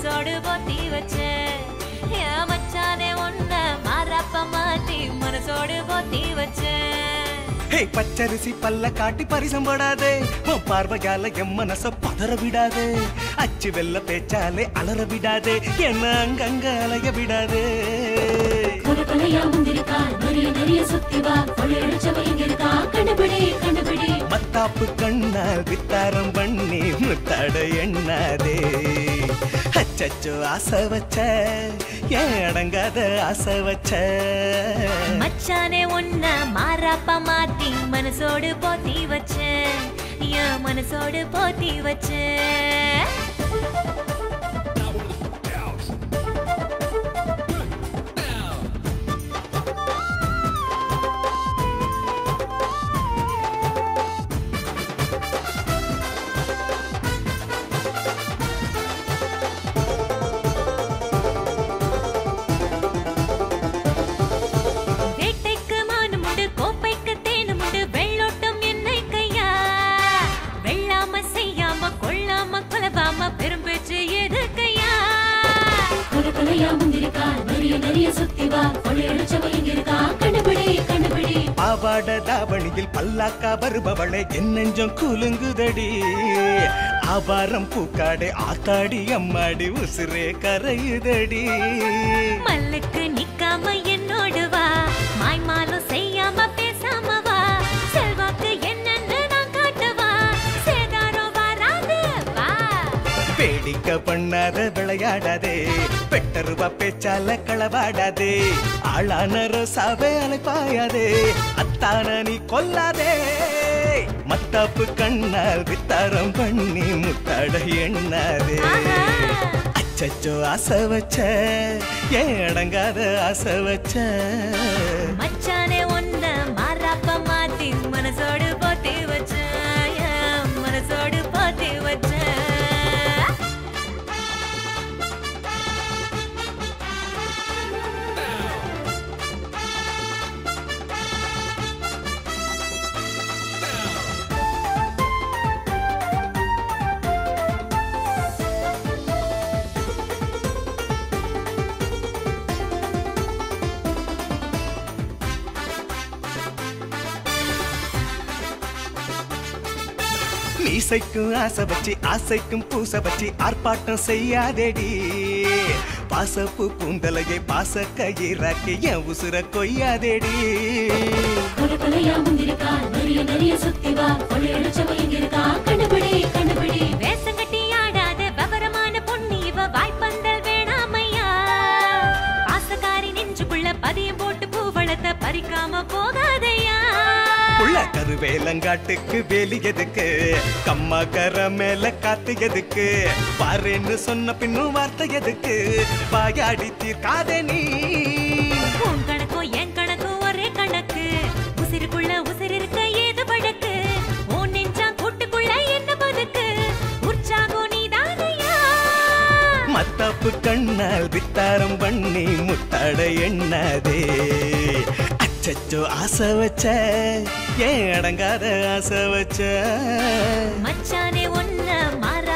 மனசோடு போத்தி வச்சேன் என் மச்சானே உன்ன மாறாப்ப மாத்தி மனசோடு போத்தி வச்சேன் ஹே பச்சரிசி பல்ல காட்டி பரிசம் போடாதே உன் பார்வையால என் மனச பதற விடாதே அச்சு வெள்ள பேச்சாலே அலற விடாதே என்ன அங்கங்க அலைய விடாதே கொலை கொலையா முந்திருக்கா நிறைய நிறைய சுத்தி வா கொலை அடிச்சவ இங்க இருக்கா கண்டுபிடி கண்டுபிடி மத்தாப்பு கண்ணால் வித்தாரம் பண்ணி முத்தாட எண்ணாதே அச்சச்சோ ஆசை வச்ச ஏன் அடங்காத ஆசை வச்ச மச்சானே உன்ன மாறாப்ப மாத்தி மனசோடு போத்தி வச்சேன் என் மனசோடு போத்தி வச்சேன் வேட்டைக்கு மானும் உண்டு கோப்பைக்கு தேனும் உண்டு வெள்ளோட்டம் என்னை கையா வெள்ளாம செய்யாம கொள்ளாம கொலவாம பெரும்பேச்சு எதுக்கையா கொலை கொலையா முந்திருக்கா நிறைய நிறைய சுத்தி வா கொலை அடிச்சவ இங்க இருக்கா கண்டுபிடி கண்டுபிடி பாவாட தாவணியில் பல்லாக்கா வருபவளே என் நெஞ்சம் குலுங்குதடி ஆபாரம் பூக்காடே ஆத்தாடி அம்மாடி உசுரே கரையுதடி மல்லுக்கு நிக்காம என்னோடு வா மாய்மாலும் செய்யாம பேசாம வா செல்வாக்கு என்னன்னு நான் காட்டுவா சேதாரம் வராது வா வேடிக்கை பண்ணாத விளையாடாதே பெட்டருவா பேச்சால களவாடாதே ஆளான ரோசாவே அலைப்பாயாதே அத்தான நீ கொல்லாதே மத்தாப்பு கண்ணால் வித்தாரம் பண்ணி முத்தாட எண்ணாதே ஆஹா. அச்சச்சோ ஆசை வச்ச ஏன் அடங்காத ஆசை வச்ச மச்சானே ஒன்ன மாறாப்ப மாத்தி மனசோடு போத்தி வச்சேன் என் மனசோடு போத்தி வச்சேன் மீசைக்கும் ஆசை வச்சு ஆசைக்கும் பூச வச்சு ஆர்ப்பாட்டம் செய்யாதேடி பாசப்பு பூந்தலையை பாச கயிறாக்கி என் உசுர கொய்யாதேடி கொலை கொலையா முந்திருக்கா நிறைய நிறைய சுத்தி வா கொலை அடிச்சவ இங்க இருக்கா கண்டுபிடி கண்டுபிடி வேஷம் கட்டி ஆடாத விவரமான பொண்ணு இவ வாய்ப்பந்தல் வேணாமையா பாசக்காரி நெஞ்சுக்குள்ள பதியம் போட்டு பூவளத்தை பறிக்காம போகாதையா உள்ள கருவேலங்காட்டுக்கு வேலி எதுக்கு கம்மா கர மேல காத்து எதுக்கு பாருன்னு சொன்ன பின்னும் வார்த்தை எதுக்கு வாயாடி தீர்க்காதே நீ உன் கணக்கும் என் கணக்கும் ஒரே கணக்கு உசிருக்குள்ள உசிர் இருக்க ஏது வழக்கு உன் நெஞ்சா கூட்டுக்குள்ள என்ன பதுக்கு உற்சாகம் நீதானையா மத்தாப்பு கண்ணால் வித்தாரம் பண்ணி முத்தாட எண்ணாதே அச்சச்சோ ஆசை வச்ச ஏன் அடங்காத ஆசை வச்ச மச்சானே ஒன்ன மாற